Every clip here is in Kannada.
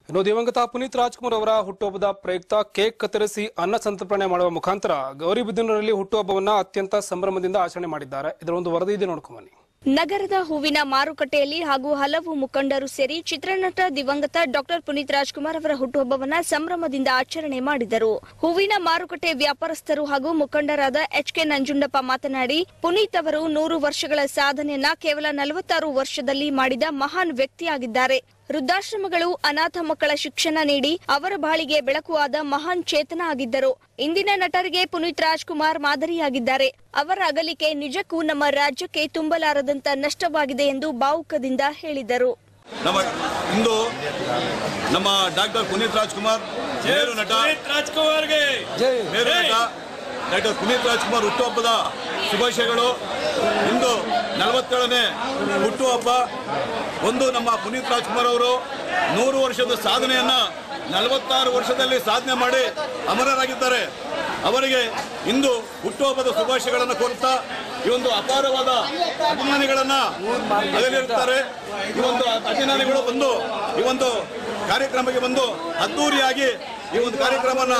ಇನ್ನು ದಿವಂಗತ ಪುನೀತ್ ರಾಜ್ಕುಮಾರ್ ಅವರ ಹುಟ್ಟುಹಬ್ಬದ ಪ್ರಯುಕ್ತ ಕೇಕ್ ಕತ್ತರಿಸಿ ಅನ್ನ ಸಂತರ್ಪಣೆ ಮಾಡುವ ಮುಖಾಂತರ ಗೌರಿಬಿದನೂರಲ್ಲಿ ಹುಟ್ಟುಹಬ್ಬವನ್ನ ಅತ್ಯಂತ ಸಂಭ್ರಮದಿಂದ ಆಚರಣೆ ಮಾಡಿದ್ದಾರೆ ಇದರ ಒಂದು ವರದಿ ಇದೆ ನೋಡ್ಕೊಂಬನ್ನಿ ನಗರದ ಹೂವಿನ ಮಾರುಕಟ್ಟೆಯಲ್ಲಿ ಹಾಗೂ ಹಲವು ಮುಖಂಡರು ಸೇರಿ ಚಿತ್ರನಟ ದಿವಂಗತ ಡಾಕ್ಟರ್ ಪುನೀತ್ ರಾಜ್ಕುಮಾರ್ ಅವರ ಹುಟ್ಟುಹಬ್ಬವನ್ನ ಸಂಭ್ರಮದಿಂದ ಆಚರಣೆ ಮಾಡಿದರು ಹೂವಿನ ಮಾರುಕಟ್ಟೆ ವ್ಯಾಪಾರಸ್ಥರು ಹಾಗೂ ಮುಖಂಡರಾದ ಎಚ್ ಕೆ ನಂಜುಂಡಪ್ಪ ಮಾತನಾಡಿ ಪುನೀತ್ ಅವರು ನೂರು ವರ್ಷಗಳ ಸಾಧನೆಯನ್ನ ಕೇವಲ ನಲವತ್ತಾರು ವರ್ಷದಲ್ಲಿ ಮಾಡಿದ ಮಹಾನ್ ವ್ಯಕ್ತಿಯಾಗಿದ್ದಾರೆ ವೃದ್ಧಾಶ್ರಮಗಳು ಅನಾಥ ಮಕ್ಕಳ ಶಿಕ್ಷಣ ನೀಡಿ ಅವರ ಬಾಳಿಗೆ ಬೆಳಕು ಆದ ಮಹಾನ್ ಚೇತನ ಆಗಿದ್ದರು ಇಂದಿನ ನಟರಿಗೆ ಪುನೀತ್ ರಾಜ್ಕುಮಾರ್ ಮಾದರಿಯಾಗಿದ್ದಾರೆ ಅವರ ಅಗಲಿಕೆ ನಿಜಕ್ಕೂ ನಮ್ಮ ರಾಜ್ಯಕ್ಕೆ ತುಂಬಲಾರದಂತ ನಷ್ಟವಾಗಿದೆ ಎಂದು ಭಾವುಕದಿಂದ ಹೇಳಿದರು ನಮ್ಮ ಇಂದು ನಮ್ಮ ಡಾಕ್ಟರ್ ಪುನೀತ್ ರಾಜ್ಕುಮಾರ್ ಮೇರು ನಟ ರಾಜ್ಕುಮಾರ್ಗೆ ಮೇರು ನಟ ಡಾಕ್ಟರ್ ಪುನೀತ್ ರಾಜ್ಕುಮಾರ್ ಹುಟ್ಟುಹಬ್ಬದ ಶುಭಾಶಯಗಳು ಇಂದು ನಲವತ್ತೇಳನೇ ಹುಟ್ಟುಹಬ್ಬ ಒಂದು ನಮ್ಮ ಪುನೀತ್ ರಾಜ್ಕುಮಾರ್ ಅವರು ನೂರು ವರ್ಷದ ಸಾಧನೆಯನ್ನ ನಲವತ್ತಾರು ವರ್ಷದಲ್ಲಿ ಸಾಧನೆ ಮಾಡಿ ಅಮರರಾಗಿದ್ದಾರೆ ಅವರಿಗೆ ಇಂದು ಹುಟ್ಟುಹಬ್ಬದ ಶುಭಾಶಯಗಳನ್ನು ಕೋರುತ್ತಾ ಈ ಒಂದು ಅಪಾರವಾದ ಅಭಿಮಾನಿಗಳನ್ನ ಅಗಲಿರುತ್ತಾರೆ ಈ ಒಂದು ಅಭಿಮಾನಿಗಳು ಬಂದು ಈ ಒಂದು ಕಾರ್ಯಕ್ರಮಕ್ಕೆ ಬಂದು ಅದ್ದೂರಿಯಾಗಿ ಈ ಒಂದು ಕಾರ್ಯಕ್ರಮನ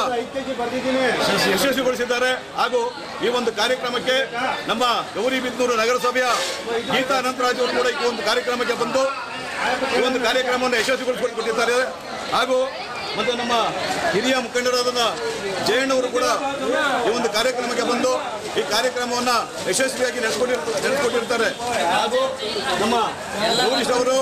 ಯಶಸ್ವಿಗೊಳಿಸಿದ್ದಾರೆ ಹಾಗೂ ಈ ಒಂದು ಕಾರ್ಯಕ್ರಮಕ್ಕೆ ನಮ್ಮ ಗೌರಿಬಿದನೂರು ನಗರಸಭೆಯ ಗೀತಾ ಅನಂತರಾಜ್ ಅವರು ಕೂಡ ಈ ಒಂದು ಕಾರ್ಯಕ್ರಮಕ್ಕೆ ಬಂದು ಈ ಒಂದು ಕಾರ್ಯಕ್ರಮವನ್ನು ಯಶಸ್ವಿಗೊಳಿಸಿಕೊಟ್ಟಿದ್ದಾರೆ ಹಾಗೂ ಮತ್ತು ನಮ್ಮ ಹಿರಿಯ ಮುಖಂಡರಾದ ಜಯಣ್ಣವರು ಕೂಡ ಈ ಒಂದು ಕಾರ್ಯಕ್ರಮಕ್ಕೆ ಬಂದು ಈ ಕಾರ್ಯಕ್ರಮವನ್ನು ಯಶಸ್ವಿಯಾಗಿ ನಡೆಸ್ಕೊಟ್ಟಿರ್ ನಡೆಸ್ಕೊಟ್ಟಿರ್ತಾರೆ ಹಾಗೂ ನಮ್ಮ ಗೌರೀಶ್ ಅವರು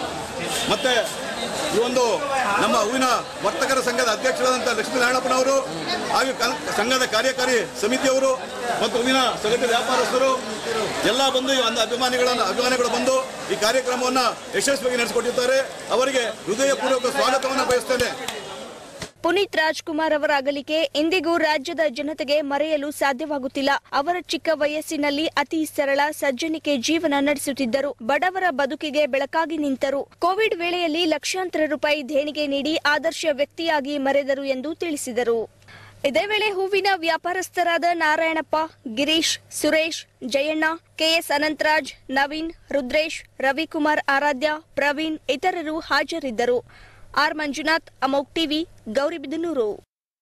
ಮತ್ತೆ ಈ ಒಂದು ನಮ್ಮ ಹೂವಿನ ವರ್ತಕರ ಸಂಘದ ಅಧ್ಯಕ್ಷರಾದಂಥ ಲಕ್ಷ್ಮೀನಾರಾಯಣಪ್ಪನವರು ಹಾಗೂ ಕನ್- ಸಂಘದ ಕಾರ್ಯಕಾರಿ ಸಮಿತಿಯವರು ಮತ್ತು ಹೂವಿನ ಸಗಟು ವ್ಯಾಪಾರಸ್ಥರು ಎಲ್ಲ ಬಂದು ಈ ಒಂದು ಅಭಿಮಾನಿಗಳನ್ನು ಅಭಿಮಾನಿಗಳು ಬಂದು ಈ ಕಾರ್ಯಕ್ರಮವನ್ನು ಯಶಸ್ವಿಯಾಗಿ ನಡೆಸಿಕೊಟ್ಟಿದ್ದಾರೆ ಅವರಿಗೆ ಹೃದಯಪೂರ್ವಕ ಸ್ವಾಗತವನ್ನು ಬಯಸ್ತೇನೆ ಪುನೀತ್ ರಾಜ್ಕುಮಾರ್ ಅವರ ಅಗಲಿಕೆ ಇಂದಿಗೂ ರಾಜ್ಯದ ಜನತೆಗೆ ಮರೆಯಲು ಸಾಧ್ಯವಾಗುತ್ತಿಲ್ಲ ಅವರ ಚಿಕ್ಕ ವಯಸ್ಸಿನಲ್ಲಿ ಅತಿ ಸರಳ ಸಜ್ಜನಿಕೆ ಜೀವನ ನಡೆಸುತ್ತಿದ್ದರು ಬಡವರ ಬದುಕಿಗೆ ಬೆಳಕಾಗಿ ನಿಂತರು ಕೋವಿಡ್ ವೇಳೆಯಲ್ಲಿ ಲಕ್ಷಾಂತರ ರೂಪಾಯಿ ದೇಣಿಗೆ ನೀಡಿ ಆದರ್ಶ ವ್ಯಕ್ತಿಯಾಗಿ ಮರೆದರು ಎಂದು ತಿಳಿಸಿದರು ಇದೇ ವೇಳೆ ಹೂವಿನ ವ್ಯಾಪಾರಸ್ಥರಾದ ನಾರಾಯಣಪ್ಪ ಗಿರೀಶ್ ಸುರೇಶ್ ಜಯಣ್ಣ ಕೆಎಸ್ ಅನಂತರಾಜ್ ನವೀನ್ ರುದ್ರೇಶ್ ರವಿಕುಮಾರ್ ಆರಾಧ್ಯ ಪ್ರವೀಣ್ ಇತರರು ಹಾಜರಿದ್ದರು ಆರ್ ಮಂಜುನಾಥ್ ಅಮೋಕ್ ಟಿವಿ ಗೌರಿಬಿದನೂರು